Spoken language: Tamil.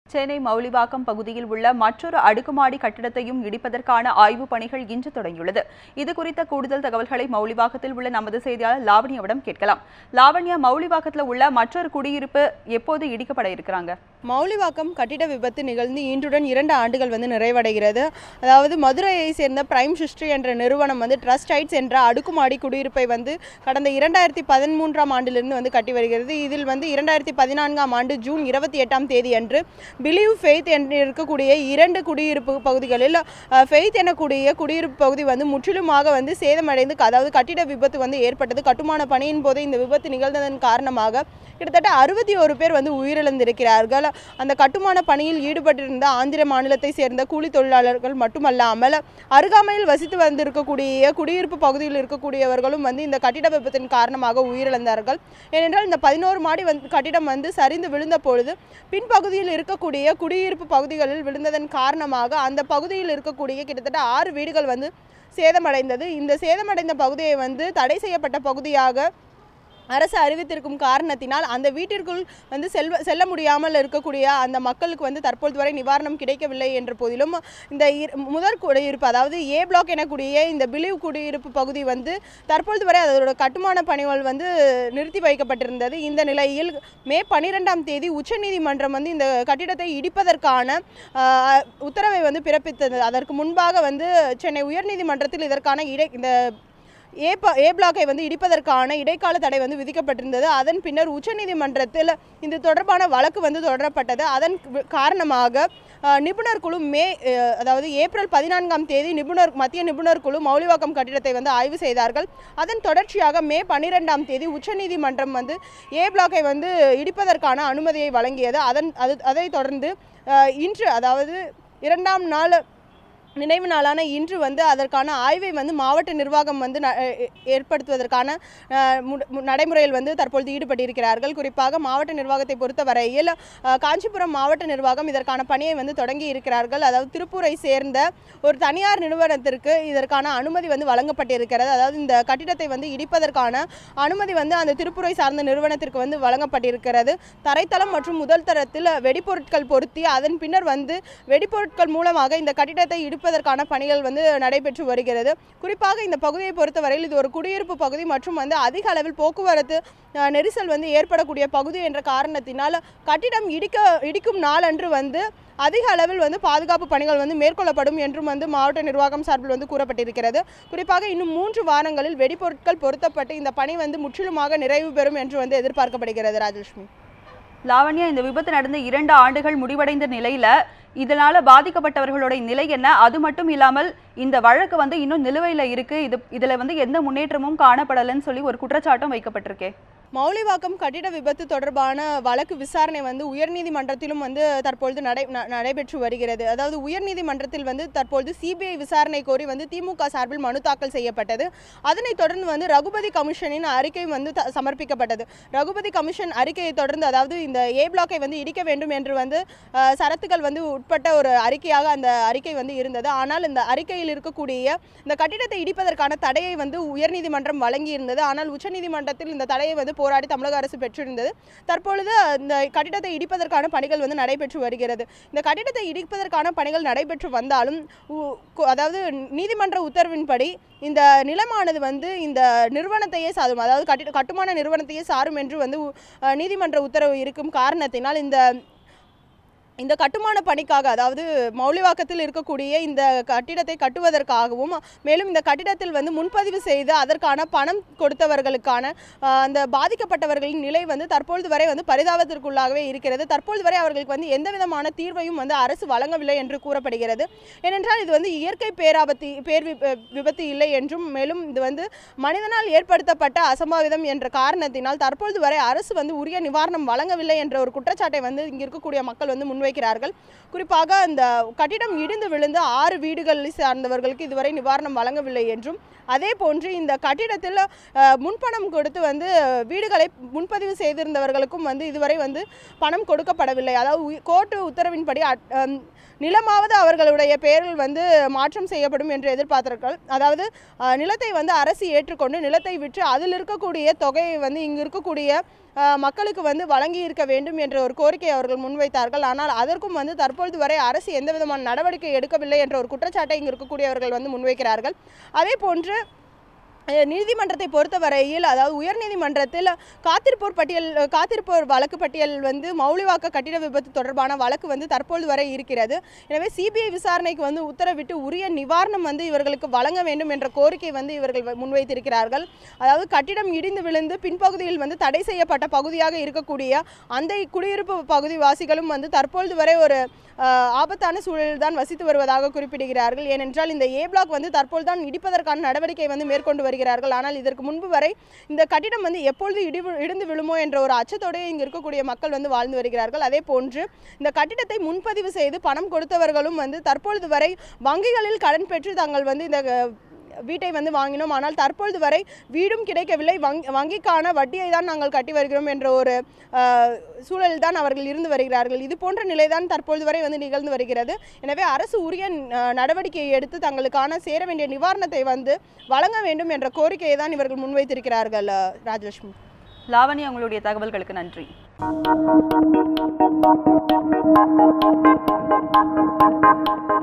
சென்னை மௌலிவாக்கம் பகுதியில் உள்ள மற்றொரு அடுக்குமாடி கட்டிடத்தையும் இடிப்பதற்கான ஆய்வுப் பணிகள் இன்று தொடங்கியுள்ளது இது குறித்த கூடுதல் தகவல்களை மௌலிவாக்கத்தில் உள்ள நமது செய்தியாளர் லாவண்யாவிடம் கேட்கலாம் லாவண்யா மௌலிவாக்கத்தில் உள்ள மற்றொரு குடியிருப்பு எப்போது இடிக்கப்பட இருக்கிறாங்க மௌலிவாக்கம் கட்டிட விபத்து நிகழ்ந்து இன்றுடன் இரண்டு ஆண்டுகள் வந்து நிறைவடைகிறது அதாவது மதுரையை சேர்ந்த பிரைம் ஹிஸ்டரி என்ற நிறுவனம் வந்து ட்ரஸ்ட் ஹைட்ஸ் என்ற அடுக்குமாடி குடியிருப்பை வந்து கடந்த இரண்டாயிரத்தி பதிமூன்றாம் ஆண்டிலிருந்து வந்து கட்டி வருகிறது இதில் வந்து இரண்டாயிரத்தி பதினான்காம் ஆண்டு ஜூன் இருபத்தி எட்டாம் தேதி அன்று பிலீவ் ஃபெய்த் என்று இருக்கக்கூடிய இரண்டு குடியிருப்பு பகுதிகளில் ஃபெய்த் எனக்கூடிய குடியிருப்பு பகுதி வந்து முற்றிலுமாக வந்து சேதமடைந்து அதாவது கட்டிட விபத்து வந்து ஏற்பட்டது கட்டுமான பணியின் போது இந்த விபத்து நிகழ்ந்ததன் காரணமாக கிட்டத்தட்ட அறுபத்தி ஒரு பேர் வந்து உயிரிழந்திருக்கிறார்கள் அந்த கட்டுமான பணியில் ஈடுபட்டிருந்த ஆந்திர மாநிலத்தை சேர்ந்த கூலி தொழிலாளர்கள் மட்டுமல்லாமல் அருகாமையில் வசித்து வந்திருக்கக்கூடிய குடியிருப்பு பகுதியில் இருக்கக்கூடியவர்களும் வந்து இந்த கட்டிட விபத்தின் காரணமாக உயிரிழந்தார்கள் ஏனென்றால் இந்த பதினோரு மாடி வந்து கட்டிடம் வந்து சரிந்து விழுந்த பொழுது பின்பகுதியில் இருக்கக்கூடிய குடியிருப்பு பகுதிகளில் விழுந்ததன் காரணமாக அந்த பகுதியில் இருக்கக்கூடிய கிட்டத்தட்ட ஆறு வீடுகள் வந்து சேதமடைந்தது இந்த சேதமடைந்த பகுதியை வந்து தடை செய்யப்பட்ட பகுதியாக அரசு அறிவித்திருக்கும் காரணத்தினால் அந்த வீட்டிற்குள் வந்து செல்வ செல்ல முடியாமல் இருக்கக்கூடிய அந்த மக்களுக்கு வந்து தற்பொழுது வரை நிவாரணம் கிடைக்கவில்லை என்ற போதிலும் இந்த இரு- முதற் குடியிருப்பு அதாவது ஏ பிளாக் எனக்கூடிய இந்த பிலிவ் குடியிருப்பு பகுதி வந்து தற்பொழுது வரை அதோட கட்டுமான பணிகள் வந்து நிறுத்தி வைக்கப்பட்டிருந்தது இந்த நிலையில் மே பன்னிரெண்டாம் தேதி உச்சநீதிமன்றம் வந்து இந்த கட்டிடத்தை இடிப்பதற்கான ஆஹ், உத்தரவை வந்து பிறப்பித்தது அதற்கு முன்பாக வந்து சென்னை உயர்நீதிமன்றத்தில் இதற்கான இடை இந்த ஏ ப ஏ பிளாக்கை வந்து இடிப்பதற்கான இடைக்கால தடை வந்து விதிக்கப்பட்டிருந்தது அதன் பின்னர் உச்சநீதிமன்றத்தில் இது தொடர்பான வழக்கு வந்து தொடரப்பட்டது அதன் வி- காரணமாக அஹ், நிபுணர் குழு மே அஹ், அதாவது ஏப்ரல் பதினான்காம் தேதி நிபுணர் மத்திய நிபுணர் குழு மௌலிவாக்கம் கட்டிடத்தை வந்து ஆய்வு செய்தார்கள் அதன் தொடர்ச்சியாக மே பன்னிரெண்டாம் தேதி உச்சநீதிமன்றம் வந்து ஏ பிளாக்கை வந்து இடிப்பதற்கான அனுமதியை வழங்கியது அதன் அது அதைத் தொடர்ந்து அஹ், இன்று அதாவது இரண்டாம் நாள் நினைவு நாளான இன்று வந்து அதற்கான ஆய்வை வந்து மாவட்ட நிர்வாகம் வந்து ந- எ- ஏற்படுத்துவதற்கான அஹ், முட- மு- நடைமுறையில் வந்து தற்பொழுது ஈடுபட்டிருக்கிறார்கள் குறிப்பாக மாவட்ட நிர்வாகத்தை பொறுத்தவரையில் அஹ், காஞ்சிபுரம் மாவட்ட நிர்வாகம் இதற்கான பணியை வந்து தொடங்கி இருக்கிறார்கள் அதாவது திருப்பூரை சேர்ந்த ஒரு தனியார் நிறுவனத்திற்கு இதற்கான அனுமதி வந்து வழங்கப்பட்டிருக்கிறது அதாவது இந்த கட்டிடத்தை வந்து இடிப்பதற்கான அனுமதி வந்து அந்த திருப்பூரை சார்ந்த நிறுவனத்திற்கு வந்து வழங்கப்பட்டிருக்கிறது தரைத்தளம் மற்றும் முதல் தரத்தில் வெடிப்பொருட்கள் பொருத்தி அதன் பின்னர் வந்து வெடிப்பொருட்கள் மூலமாக இந்த கட்டிடத்தை இடிப்பதற்கான பணிகள் வந்து நடைபெற்று வருகிறது குறிப்பாக இந்த பகுதியை பொறுத்தவரையில் இது ஒரு குடியிருப்பு பகுதி மற்றும் வந்து அதிக அளவில் போக்குவரத்து அஹ், நெரிசல் வந்து ஏற்படக்கூடிய பகுதி என்ற காரணத்தினால் கட்டிடம் இடிக்க இடிக்கும் நாளன்று வந்து அதிக அளவில் வந்து பாதுகாப்பு பணிகள் வந்து மேற்கொள்ளப்படும் என்றும் வந்து மாவட்ட நிர்வாகம் சார்பில் வந்து கூறப்பட்டிருக்கிறது குறிப்பாக இன்னும் மூன்று வாரங்களில் வெடிப்பொருட்கள் பொருத்தப்பட்டு இந்த பணி வந்து முற்றிலுமாக நிறைவு பெறும் என்று வந்து எதிர்பார்க்கப்படுகிறது ராஜலட்சுமி லாவண்யா இந்த விபத்து நடந்த இரண்டு ஆண்டுகள் முடிவடைந்த நிலையில இதனால பாதிக்கப்பட்டவர்களோட நிலை என்ன அது மட்டும் இல்லாமல் இந்த வழக்கு வந்து இன்னும் நிலுவையில இருக்கு இது இதுல வந்து எந்த முன்னேற்றமும் காணப்படலைன்னு சொல்லி ஒரு குற்றச்சாட்டும் வைக்கப்பட்டிருக்கே மௌலிவாக்கம் கட்டிட விபத்து தொடர்பான வழக்கு விசாரணை வந்து உயர்நீதிமன்றத்திலும் வந்து தற்பொழுது நடை ந- நடைபெற்று வருகிறது அதாவது உயர்நீதிமன்றத்தில் வந்து தற்பொழுது சிபிஐ விசாரணை கோரி வந்து திமுக சார்பில் மனு தாக்கல் செய்யப்பட்டது அதனைத் தொடர்ந்து வந்து ரகுபதி கமிஷனின் அறிக்கை வந்து த- சமர்ப்பிக்கப்பட்டது ரகுபதி கமிஷன் அறிக்கையை தொடர்ந்து அதாவது இந்த ஏ பிளாக்கை வந்து இடிக்க வேண்டும் என்று வந்து அஹ், சரத்துக்கள் வந்து உட்பட்ட ஒரு அறிக்கையாக அந்த அறிக்கை வந்து இருந்தது ஆனால் இந்த அறிக்கையில் இருக்கக்கூடிய இந்த கட்டிடத்தை இடிப்பதற்கான தடையை வந்து உயர்நீதிமன்றம் வழங்கியிருந்தது ஆனால் உச்சநீதிமன்றத்தில் இந்த தடையை வந்து போராடி தமிழக அரசு பெற்றிருந்தது தற்பொழுது இந்த கட்டிடத்தை இடிப்பதற்கான பணிகள் வந்து நடைபெற்று வருகிறது இந்த கட்டிடத்தை இடிப்பதற்கான பணிகள் நடைபெற்று வந்தாலும் உ- கு- அதாவது நீதிமன்ற உத்தரவின்படி இந்த நிலமானது வந்து இந்த நிறுவனத்தையே சாரும் அதாவது கட்டிட கட்டுமான நிறுவனத்தையே சாரும் என்று வந்து உ- அஹ், நீதிமன்ற உத்தரவு இருக்கும் காரணத்தினால் இந்த இந்த கட்டுமான பணிக்காக அதாவது மௌலிவாக்கத்தில் இருக்கக்கூடிய இந்த கட்டிடத்தை கட்டுவதற்காகவும் மேலும் இந்த கட்டிடத்தில் வந்து முன்பதிவு செய்து அதற்கான பணம் கொடுத்தவர்களுக்கான ஆஹ், அந்த பாதிக்கப்பட்டவர்களின் நிலை வந்து தற்பொழுது வரை வந்து பரிதாபத்திற்குள்ளாகவே இருக்கிறது தற்பொழுது வரை அவர்களுக்கு வந்து எந்த விதமான தீர்வையும் வந்து அரசு வழங்கவில்லை என்று கூறப்படுகிறது ஏனென்றால் இது வந்து இயற்கை பேராபத்து பேர் வி- விபத்து இல்லை என்றும் மேலும் இது வந்து மனிதனால் ஏற்படுத்தப்பட்ட அசம்பாவிதம் என்ற காரணத்தினால் தற்பொழுது வரை அரசு வந்து உரிய நிவாரணம் வழங்கவில்லை என்ற ஒரு குற்றச்சாட்டை வந்து இங்கே இருக்கக்கூடிய மக்கள் வந்து முன்வைக்கிறார்கள் குறிப்பாக அந்த கட்டிடம் இடிந்து விழுந்து ஆறு வீடுகளில் சார்ந்தவர்களுக்கு இதுவரை நிவாரணம் வழங்கவில்லை என்றும் அதே போன்று இந்த கட்டிடத்தில் அஹ், முன்பணம் கொடுத்து வந்து வீடுகளை முன்பதிவு செய்திருந்தவர்களுக்கும் வந்து இதுவரை வந்து பணம் கொடுக்கப்படவில்லை அதாவது உய்- கோர்ட்டு உத்தரவின்படி அட்- அம், நிலமாவது அவர்களுடைய பெயரில் வந்து மாற்றம் செய்யப்படும் என்று எதிர்பார்த்தார்கள் அதாவது அஹ், நிலத்தை வந்து அரசு ஏற்றுக்கொண்டு நிலத்தை விற்று அதில் இருக்கக்கூடிய தொகையை வந்து இங்கு இருக்கக்கூடிய அஹ், மக்களுக்கு வந்து வழங்கி இருக்க வேண்டும் என்ற ஒரு கோரிக்கை அவர்கள் முன்வைத்தார்கள் ஆனால் அதற்கும் வந்து தற்பொழுது வரை அரசு எந்த விதமான நடவடிக்கை எடுக்கவில்லை என்ற ஒரு குற்றச்சாட்டை இங்கு இருக்கக்கூடியவர்கள் வந்து முன்வைக்கிறார்கள் அதே போன்று அஹ், நீதிமன்றத்தை பொறுத்தவரையில் அதாவது உயர்நீதிமன்றத்தில் காத்திருப்போர் பட்டியல் காத்திருப்போர் வழக்கு பட்டியல் வந்து மௌலிவாக்க கட்டிட விபத்து தொடர்பான வழக்கு வந்து தற்பொழுது வரை இருக்கிறது எனவே சிபிஐ விசாரணைக்கு வந்து உத்தரவிட்டு உரிய நிவாரணம் வந்து இவர்களுக்கு வழங்க வேண்டும் என்ற கோரிக்கை வந்து இவர்கள் வ- முன்வைத்திருக்கிறார்கள் அதாவது கட்டிடம் இடிந்து விழுந்து பின்பகுதியில் வந்து தடை செய்யப்பட்ட பகுதியாக இருக்கக்கூடிய அந்த குடியிருப்பு பகுதி வாசிகளும் வந்து தற்பொழுது வரை ஒரு அஹ், ஆபத்தான சூழலில் தான் வசித்து வருவதாக குறிப்பிடுகிறார்கள் ஏனென்றால் இந்த ஏ பிளாக் வந்து தற்பொழுது தான் இடிப்பதற்கான நடவடிக்கை வந்து மேற்கொண்டு வருகிறார்கள் ஆனால் இதற்கு முன்பு வரை இந்த கட்டிடம் வந்து எப்பொழுது இடி இடிந்து விழுமோ என்ற ஒரு அச்சத்தோடு இங்கு இருக்கக்கூடிய மக்கள் வந்து வாழ்ந்து வருகிறார்கள் அதே போன்று இந்த கட்டிடத்தை முன்பதிவு செய்து பணம் கொடுத்தவர்களும் வந்து தற்பொழுது வரை வங்கிகளில் கடன் பெற்று தாங்கள் வந்து இந்த அஹ், வீட்டை வந்து வாங்கினோம் ஆனால் தற்பொழுது வரை வீடும் கிடைக்கவில்லை வங்கி வங்கிக்கான வட்டியை தான் நாங்கள் கட்டி வருகிறோம் என்ற ஒரு அஹ், சூழலில் தான் அவர்கள் இருந்து வருகிறார்கள் இது போன்ற நிலைதான் தற்பொழுது வரை வந்து நிகழ்ந்து வருகிறது எனவே அரசு உரிய அஹ், நடவடிக்கையை எடுத்து தங்களுக்கான சேர வேண்டிய நிவாரணத்தை வந்து வழங்க வேண்டும் என்ற கோரிக்கையை தான் இவர்கள் முன்வைத்திருக்கிறார்கள் அஹ், ராஜலட்சுமி லாவணி உங்களுடைய தகவல்களுக்கு நன்றி